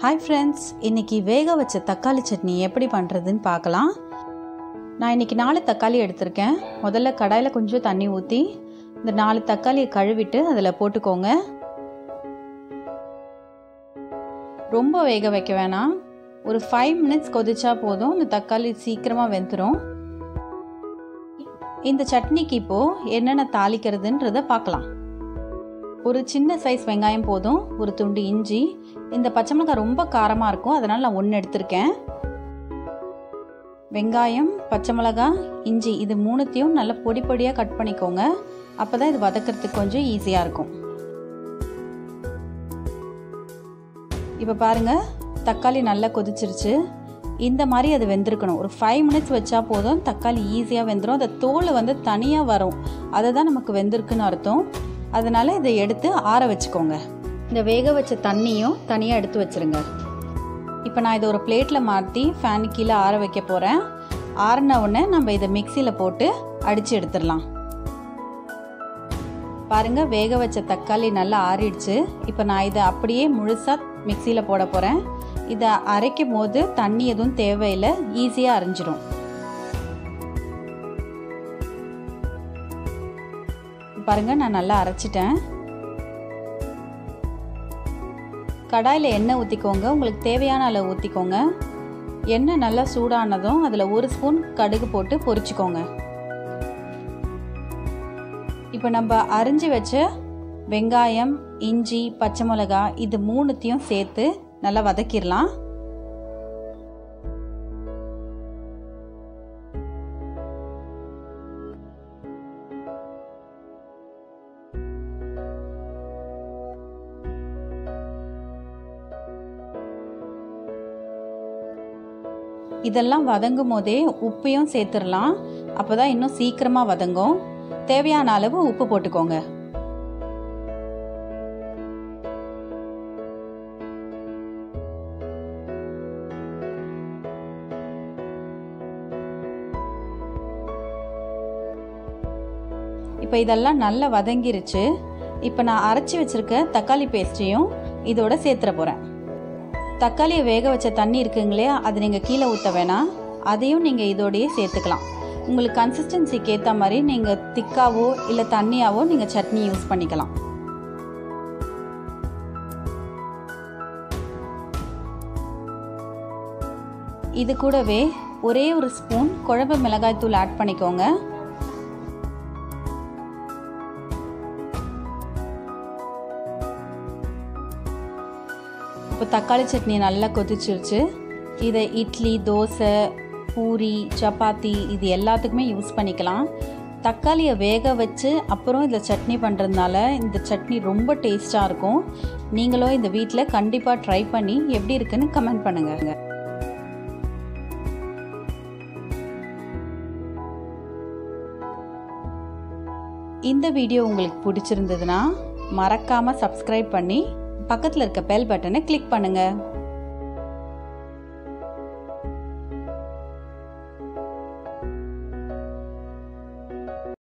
hi friends இன்னைக்கு வேக வச்ச தக்காளி சட்னி எப்படி பண்ணுறதுன்னு பார்க்கலாம் நான் இன்னைக்கு நாலு தக்காளி எடுத்திருக்கேன் முதல்ல கடாயில் கொஞ்சம் தண்ணி ஊற்றி இந்த நாலு தக்காளியை கழுவிட்டு அதில் போட்டுக்கோங்க ரொம்ப வேக வைக்க வேணாம் ஒரு ஃபைவ் மினிட்ஸ் கொதிச்சா போதும் இந்த தக்காளி சீக்கிரமாக வெந்துடும் இந்த சட்னிக்கு இப்போது என்னென்ன தாளிக்கிறதுன்றத பார்க்கலாம் ஒரு சின்ன சைஸ் வெங்காயம் போதும் ஒரு துண்டு இஞ்சி இந்த பச்சை மிளகாய் ரொம்ப காரமாக இருக்கும் அதனால் நான் ஒன்று எடுத்திருக்கேன் வெங்காயம் பச்சை மிளகாய் இஞ்சி இது மூணுத்தையும் நல்லா பொடி பொடியாக கட் பண்ணிக்கோங்க அப்போ தான் இது வதக்கிறதுக்கு கொஞ்சம் ஈஸியாக இருக்கும் இப்போ பாருங்கள் தக்காளி நல்லா கொதிச்சிருச்சு இந்த மாதிரி அது வெந்திருக்கணும் ஒரு ஃபைவ் மினிட்ஸ் வச்சா போதும் தக்காளி ஈஸியாக வெந்துடும் அந்த தோல் வந்து தனியாக வரும் அதை தான் நமக்கு வெந்திருக்குன்னு அர்த்தம் அதனால் இதை எடுத்து ஆற வச்சுக்கோங்க இந்த வேக வச்ச தண்ணியும் தனியாக எடுத்து வச்சுருங்க இப்போ நான் இதை ஒரு பிளேட்டில் மாற்றி ஃபேனு கீழே ஆற வைக்க போகிறேன் ஆறின உடனே நம்ம இதை மிக்சியில் போட்டு அடித்து எடுத்துடலாம் பாருங்கள் வேக வச்ச தக்காளி நல்லா ஆறிடுச்சு இப்போ நான் இதை அப்படியே முழுசாக மிக்சியில் போட போகிறேன் இதை அரைக்கும் போது தண்ணி எதுவும் தேவையில்லை ஈஸியாக அரைஞ்சிடும் பாருங்கள் நான் நல்லா அரைச்சிட்டேன் கடாயில் எண்ணெய் ஊற்றிக்கோங்க உங்களுக்கு தேவையான அளவு ஊற்றிக்கோங்க எண்ணெய் நல்லா சூடானதும் அதில் ஒரு ஸ்பூன் கடுகு போட்டு பொரிச்சுக்கோங்க இப்போ நம்ம அரிஞ்சு வச்ச வெங்காயம் இஞ்சி பச்சை மிளகா இது மூணுத்தையும் சேர்த்து நல்லா வதக்கிடலாம் இதெல்லாம் வதங்கும் போதே உப்பையும் சேர்த்துடலாம் அப்போ தான் இன்னும் சீக்கிரமாக வதங்கும் தேவையான அளவு உப்பு போட்டுக்கோங்க இப்போ இதெல்லாம் நல்லா வதங்கிருச்சு இப்போ நான் அரைச்சி வச்சிருக்க தக்காளி பேஸ்ட்டையும் இதோட சேர்த்துற போகிறேன் தக்காளியை வேக வச்ச தண்ணி இருக்குங்களே அது நீங்கள் கீழே ஊற்ற வேணாம் அதையும் நீங்கள் இதோடையே சேர்த்துக்கலாம் உங்களுக்கு கன்சிஸ்டன்சிக்கு ஏற்ற மாதிரி நீங்கள் திக்காவோ இல்லை தண்ணியாவோ நீங்கள் சட்னி யூஸ் பண்ணிக்கலாம் இது கூடவே ஒரே ஒரு ஸ்பூன் குழம்பு மிளகாய் தூள் ஆட் பண்ணிக்கோங்க இப்போ தக்காளி சட்னி நல்லா கொதிச்சிருச்சு இதை இட்லி தோசை பூரி சப்பாத்தி இது எல்லாத்துக்குமே யூஸ் பண்ணிக்கலாம் தக்காளியை வேக வச்சு அப்புறம் இதில் சட்னி பண்ணுறதுனால இந்த சட்னி ரொம்ப டேஸ்ட்டாக இருக்கும் நீங்களும் இந்த வீட்டில் கண்டிப்பாக ட்ரை பண்ணி எப்படி இருக்குன்னு கமெண்ட் பண்ணுங்க இந்த வீடியோ உங்களுக்கு பிடிச்சிருந்ததுன்னா மறக்காமல் சப்ஸ்கிரைப் பண்ணி பக்கத்தில் இருக்க பெல் பட்டனை கிளிக் பண்ணுங்கள்